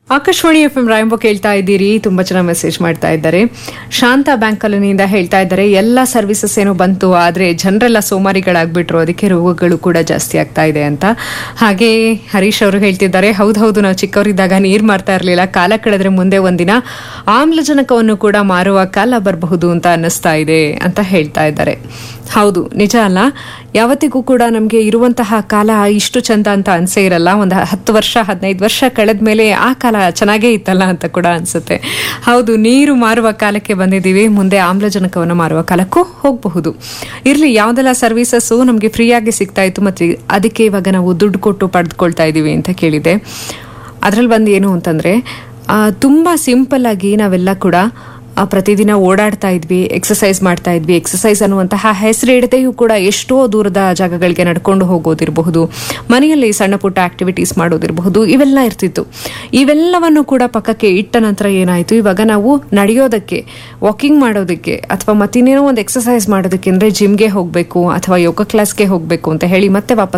Akashvani F M ರಾಯಂಬ ಕೇಳ್ತಾ ಇದ್ದೀರಿ ತುಂಬಾ ಜನ ಮೆಸೇಜ್ ಮಾಡ್ತಾ ಇದ್ದಾರೆ ಶಾಂತ ಬ್ಯಾಂಕ್ ಕಾಲೋನಿಯಿಂದ ಹೇಳ್ತಾ ಇದ್ದಾರೆ ಎಲ್ಲ ಸರ್ವಿಸಸ್ ಏನೋ ಬಂತು ಆದ್ರೆ ಜನರೆಲ್ಲ ಸೋಮಾರಿಗಳಾಗ್ಬಿಟ್ರು ಅದಕ್ಕೆ ರೋಗಗಳು ಕೂಡ ಜಾಸ್ತಿ ಆಗ್ತಾ ಇದೆ ಅಂತ ಹಾಗೆ ಹರೀಶ್ ಅವರು ಹೇಳ್ತಿದ್ದಾರೆ ಹೌದು ಹೌದು ನಾವು ಚಿಕ್ಕವರಿದ್ದಾಗ ನೀರ್ ಮಾರ್ತಾ ಇರಲಿಲ್ಲ ಕಾಲ ಕಳೆದ್ರೆ ಮುಂದೆ ಒಂದಿನ ಆಮ್ಲಜನಕವನ್ನು ಕೂಡ ಮಾರುವ ಕಾಲ ಬರಬಹುದು ಅಂತ ಅನ್ನಿಸ್ತಾ ಇದೆ ಅಂತ ಹೇಳ್ತಾ ಇದ್ದಾರೆ ಹೌದು ನಿಜ ಅಲ್ಲ ಯಾವತ್ತಿಗೂ ಕೂಡ ನಮಗೆ ಇರುವಂತಹ ಕಾಲ ಇಷ್ಟು ಚಂದ ಅಂತ ಅನ್ಸೇ ಇರಲ್ಲ ಒಂದು ಹತ್ತು ವರ್ಷ ಹದಿನೈದು ವರ್ಷ ಕಳೆದ ಮೇಲೆ ಆ ಕಾಲ ಚೆನ್ನಾಗೇ ಇತ್ತಲ್ಲ ಅಂತ ಕೂಡ ಅನ್ಸುತ್ತೆ ಹೌದು ನೀರು ಮಾರುವ ಕಾಲಕ್ಕೆ ಬಂದಿದ್ದೀವಿ ಮುಂದೆ ಆಮ್ಲಜನಕವನ್ನು ಮಾರುವ ಕಾಲಕ್ಕೂ ಹೋಗಬಹುದು ಇರಲಿ ಯಾವುದೆಲ್ಲ ಸರ್ವಿಸಸ್ಸು ನಮಗೆ ಫ್ರೀಯಾಗಿ ಸಿಗ್ತಾ ಇತ್ತು ಮತ್ತು ಅದಕ್ಕೆ ಇವಾಗ ನಾವು ದುಡ್ಡು ಕೊಟ್ಟು ಪಡೆದುಕೊಳ್ತಾ ಇದ್ದೀವಿ ಅಂತ ಕೇಳಿದೆ ಅದರಲ್ಲಿ ಬಂದು ಏನು ಅಂತಂದರೆ ತುಂಬ ಸಿಂಪಲ್ ಆಗಿ ನಾವೆಲ್ಲ ಕೂಡ ಆ, ಪ್ರತಿದಿನ ಓಡಾಡ್ತಾ ಇದ್ವಿ ಎಕ್ಸಸೈಸ್ ಮಾಡ್ತಾ ಇದ್ವಿ ಎಕ್ಸಸೈಸ್ ಅನ್ನುವಂತಹ ಹೆಸರಿಡದೆಯೂ ಕೂಡ ಎಷ್ಟೋ ದೂರದ ಜಾಗಗಳಿಗೆ ನಡ್ಕೊಂಡು ಹೋಗೋದಿರಬಹುದು ಮನೆಯಲ್ಲಿ ಸಣ್ಣ ಪುಟ್ಟ ಆಕ್ಟಿವಿಟೀಸ್ ಮಾಡೋದಿರಬಹುದು ಇವೆಲ್ಲ ಇರ್ತಿತ್ತು ಇವೆಲ್ಲವನ್ನು ಕೂಡ ಪಕ್ಕಕ್ಕೆ ಇಟ್ಟ ನಂತರ ಏನಾಯಿತು ಇವಾಗ ನಾವು ನಡೆಯೋದಕ್ಕೆ ವಾಕಿಂಗ್ ಮಾಡೋದಕ್ಕೆ ಅಥವಾ ಮತ್ತಿನ್ನೇನೋ ಒಂದು ಎಕ್ಸಸೈಸ್ ಮಾಡೋದಕ್ಕೆ ಅಂದರೆ ಜಿಮ್ಗೆ ಹೋಗಬೇಕು ಅಥವಾ ಯೋಗ ಕ್ಲಾಸ್ಗೆ ಹೋಗಬೇಕು ಅಂತ ಹೇಳಿ ಮತ್ತೆ ವಾಪಸ್